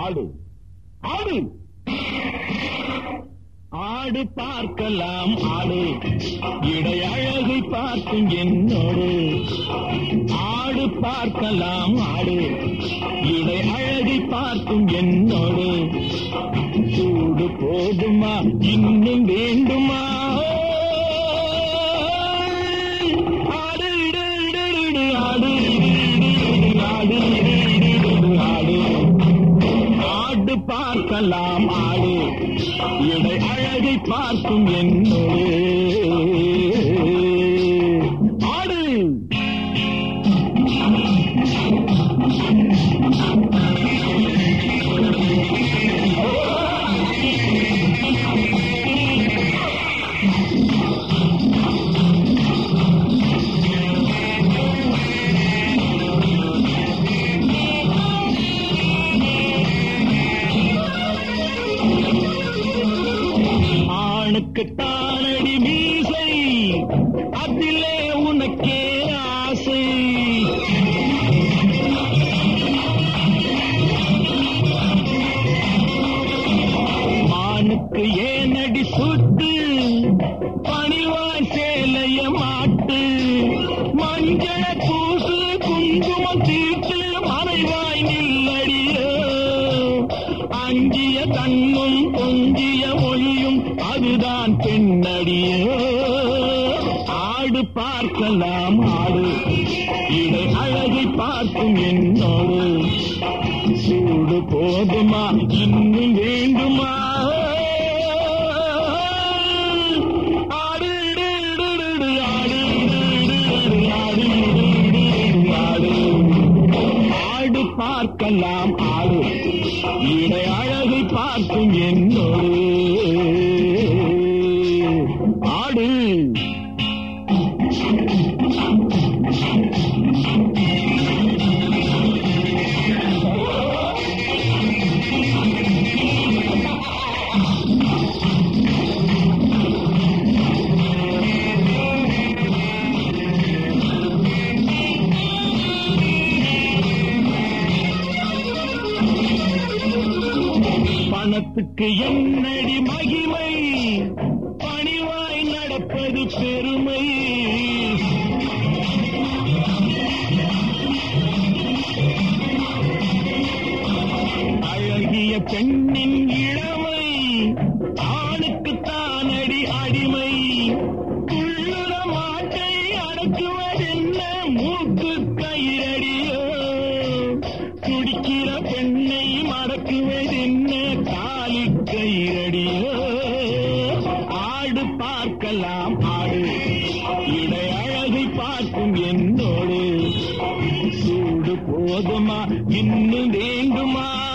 ஆடு ஆடு ஆடு பார்க்கலாம் ஆடு இடை அழகை பார்க்கும் என்னோடு ஆடு பார்க்கலாம் ஆடு இடை அழகை பார்க்கும் என்னோடு சூடு போதுமா இன்னும் வேண்டுமா ஆடு இடு, இடு, இடு, ஆடு இடு, இடு, இடு, ஆடு இடு, இடு, இடு, ஆடு ஆடு பார்க்கலாம் ஆடு இடை அழகை பார்க்கும் என்னோடு ஆடு ஆணுக்கு தானடி மீசை அதிலே உனக்கே ஆசை மானுக்கு ஏனடி சுட்டு பணிவாய் சேலைய மாட்டு மஞ்சள பூசு குங்குமம் தீட்டு மறைவாய் நில்லடியோ அஞ்சிய கண்ணும் பொங்கிய மொழியும் அதுதான் பெண்ணடியோ ஆடு பார்க்கலாம் ஆடு இடை அழகை பார்க்கும் என்னோடு சூடு போதுமா இன்னும் வேண்டுமா ஆடு இடு, இடு, இடு, ஆடு இடு, இடு, இடு, ஆடு இடு, இடு, இடு, ஆடு ஆடு பார்க்கலாம் ஆடு இடை அழகை பார்க்கும் என்னோடு ஆடு பணத்துக்கு என்னடி மகிமை பணிவாய் நடப்பது பெருமை அழகிய பெண்ணின் இளமை ஆணுக்கு தானடி அடிமை உள்ளுற மாட்டை அடக்குவதென்ன மூக்கு கயிறடியோ துடிக்கிற பெண்ணை மடக்குவதென்ன காலி கயிறடியோ ஆடு பார்க்கலாம் ஆடு இடை அழகை பார்க்கும் என்னோடு சூடு போதுமா இன்னும் வேண்டுமா